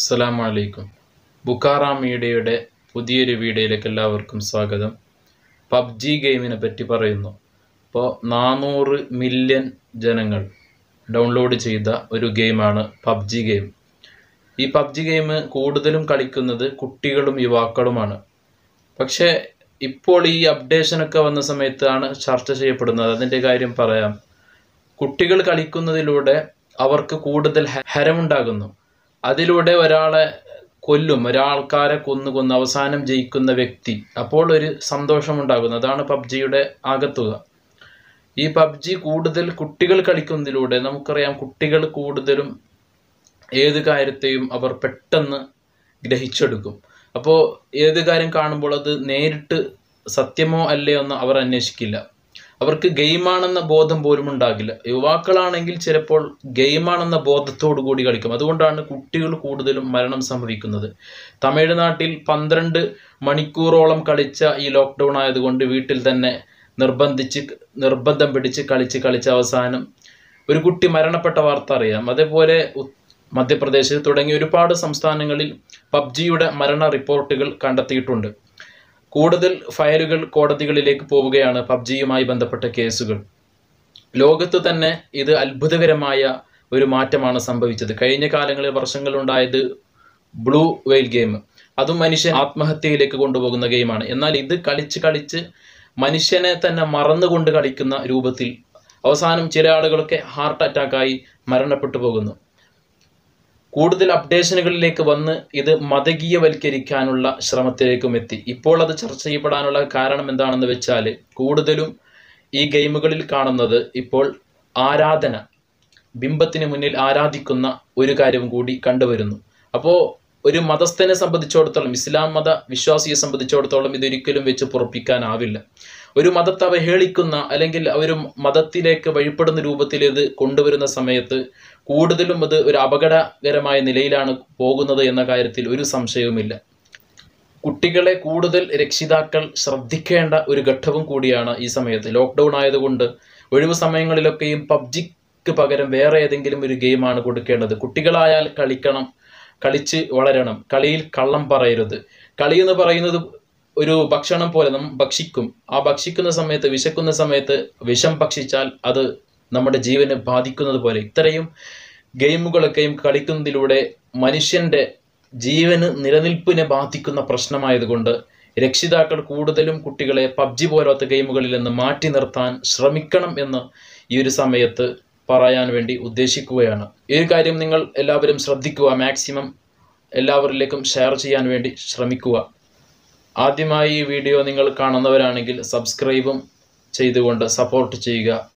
അസ്സലാമു അലൈക്കും ബുക്കാറ മീഡിയയുടെ പുതിയൊരു വീഡിയോയിലേക്ക് എല്ലാവർക്കും സ്വാഗതം പബ്ജി ഗെയിമിനെ പറ്റി പറയുന്നു ഇപ്പോൾ നാനൂറ് മില്യൺ ജനങ്ങൾ ഡൗൺലോഡ് ചെയ്ത ഒരു ഗെയിമാണ് പബ്ജി ഗെയിം ഈ പബ്ജി ഗെയിം കൂടുതലും കളിക്കുന്നത് കുട്ടികളും യുവാക്കളുമാണ് പക്ഷേ ഇപ്പോൾ ഈ അപ്ഡേഷനൊക്കെ വന്ന സമയത്താണ് ചർച്ച ചെയ്യപ്പെടുന്നത് അതിൻ്റെ കാര്യം പറയാം കുട്ടികൾ കളിക്കുന്നതിലൂടെ അവർക്ക് കൂടുതൽ ഹ- ഹരമുണ്ടാകുന്നു അതിലൂടെ ഒരാളെ കൊല്ലും ഒരാൾക്കാരെ കൊന്നു കൊന്ന് അവസാനം ജയിക്കുന്ന വ്യക്തി അപ്പോൾ ഒരു സന്തോഷമുണ്ടാകുന്നു അതാണ് പബ്ജിയുടെ ആകത്തുക ഈ പബ്ജി കൂടുതൽ കുട്ടികൾ കളിക്കുന്നതിലൂടെ നമുക്കറിയാം കുട്ടികൾ കൂടുതലും ഏത് കാര്യത്തെയും അവർ പെട്ടെന്ന് ഗ്രഹിച്ചെടുക്കും അപ്പോൾ ഏത് കാര്യം കാണുമ്പോൾ അത് നേരിട്ട് സത്യമോ അല്ലയോ എന്ന് അവർ അന്വേഷിക്കില്ല അവർക്ക് ഗെയിമാണെന്ന ബോധം പോലും ഉണ്ടാകില്ല യുവാക്കളാണെങ്കിൽ ചിലപ്പോൾ ഗെയിമാണെന്ന ബോധത്തോടു കൂടി കളിക്കും അതുകൊണ്ടാണ് കുട്ടികൾ കൂടുതലും മരണം സംഭവിക്കുന്നത് തമിഴ്നാട്ടിൽ പന്ത്രണ്ട് മണിക്കൂറോളം കളിച്ച ഈ ലോക്ക്ഡൗൺ ആയതുകൊണ്ട് വീട്ടിൽ തന്നെ നിർബന്ധിച്ച് നിർബന്ധം പിടിച്ച് കളിച്ച് കളിച്ച് അവസാനം ഒരു കുട്ടി മരണപ്പെട്ട വാർത്ത അറിയാം അതേപോലെ ഉ- മധ്യപ്രദേശ് തുടങ്ങിയ ഒരുപാട് സംസ്ഥാനങ്ങളിൽ പബ്ജിയുടെ മരണ റിപ്പോർട്ടുകൾ കണ്ടെത്തിയിട്ടുണ്ട് കൂടുതൽ ഫയലുകൾ കോടതികളിലേക്ക് പോവുകയാണ് പബ്ജിയുമായി ബന്ധപ്പെട്ട കേസുകൾ ലോകത്ത് തന്നെ ഇത് അത്ഭുതകരമായ ഒരു മാറ്റമാണ് സംഭവിച്ചത് കഴിഞ്ഞ കാലങ്ങളിൽ വർഷങ്ങളുണ്ടായത് ബ്ലൂ വെയിൽ ഗെയിം അതും മനുഷ്യൻ ആത്മഹത്യയിലേക്ക് കൊണ്ടുപോകുന്ന ഗെയിമാണ് എന്നാൽ ഇത് കളിച്ച് കളിച്ച് മനുഷ്യനെ തന്നെ മറന്നുകൊണ്ട് കളിക്കുന്ന രൂപത്തിൽ അവസാനം ചില ആളുകളൊക്കെ ഹാർട്ട് അറ്റാക്കായി മരണപ്പെട്ടു പോകുന്നു കൂടുതൽ അപ്ഡേഷനുകളിലേക്ക് വന്ന് ഇത് മതകീയവൽക്കരിക്കാനുള്ള ശ്രമത്തിലേക്കും എത്തി ഇപ്പോൾ അത് ചർച്ച ചെയ്യപ്പെടാനുള്ള കാരണം എന്താണെന്ന് വെച്ചാൽ കൂടുതലും ഈ ഗെയിമുകളിൽ കാണുന്നത് ഇപ്പോൾ ആരാധന ബിംബത്തിന് മുന്നിൽ ആരാധിക്കുന്ന ഒരു കാര്യവും കൂടി കണ്ടുവരുന്നു അപ്പോൾ ഒരു മതസ്ഥനെ സംബന്ധിച്ചിടത്തോളം ഇസ്ലാം മത വിശ്വാസിയെ സംബന്ധിച്ചിടത്തോളം ഇതൊരിക്കലും വെച്ച് പൊറപ്പിക്കാനാവില്ല ഒരു മതത്തെ അവഹേളിക്കുന്ന അല്ലെങ്കിൽ ഒരു മതത്തിലേക്ക് വഴിപ്പെടുന്ന രൂപത്തിൽ ഇത് കൊണ്ടുവരുന്ന സമയത്ത് കൂടുതലും അത് ഒരു അപകടകരമായ നിലയിലാണ് പോകുന്നത് എന്ന കാര്യത്തിൽ ഒരു സംശയവുമില്ല കുട്ടികളെ കൂടുതൽ രക്ഷിതാക്കൾ ശ്രദ്ധിക്കേണ്ട ഒരു ഘട്ടവും കൂടിയാണ് ഈ സമയത്ത് ലോക്ക്ഡൗൺ ആയതുകൊണ്ട് ഒഴിവു സമയങ്ങളിലൊക്കെയും പബ്ജിക്ക് പകരം വേറെ ഏതെങ്കിലും ഒരു ഗെയിമാണ് കൊടുക്കേണ്ടത് കുട്ടികളായാൽ കളിക്കണം കളിച്ച് വളരണം കളിയിൽ കള്ളം പറയരുത് കളി എന്ന് പറയുന്നത് ഒരു ഭക്ഷണം പോലെ നാം ഭക്ഷിക്കും ആ ഭക്ഷിക്കുന്ന സമയത്ത് വിശക്കുന്ന സമയത്ത് വിഷം ഭക്ഷിച്ചാൽ അത് നമ്മുടെ ജീവനെ ബാധിക്കുന്നത് പോലെ ഇത്രയും ഗെയിമുകളൊക്കെയും കളിക്കുന്നതിലൂടെ മനുഷ്യന്റെ ജീവന് നിലനിൽപ്പിനെ ബാധിക്കുന്ന പ്രശ്നമായതുകൊണ്ട് രക്ഷിതാക്കൾ കൂടുതലും കുട്ടികളെ പബ്ജി പോലത്തെ ഗെയിമുകളിൽ നിന്ന് മാറ്റി നിർത്താൻ ശ്രമിക്കണം എന്ന് ഈ ഒരു സമയത്ത് പറയാൻ വേണ്ടി ഉദ്ദേശിക്കുകയാണ് ഈ ഒരു കാര്യം നിങ്ങൾ എല്ലാവരും ശ്രദ്ധിക്കുക മാക്സിമം എല്ലാവരിലേക്കും ഷെയർ ചെയ്യാൻ വേണ്ടി ശ്രമിക്കുക ആദ്യമായി ഈ വീഡിയോ നിങ്ങൾ കാണുന്നവരാണെങ്കിൽ സബ്സ്ക്രൈബും ചെയ്തുകൊണ്ട് സപ്പോർട്ട് ചെയ്യുക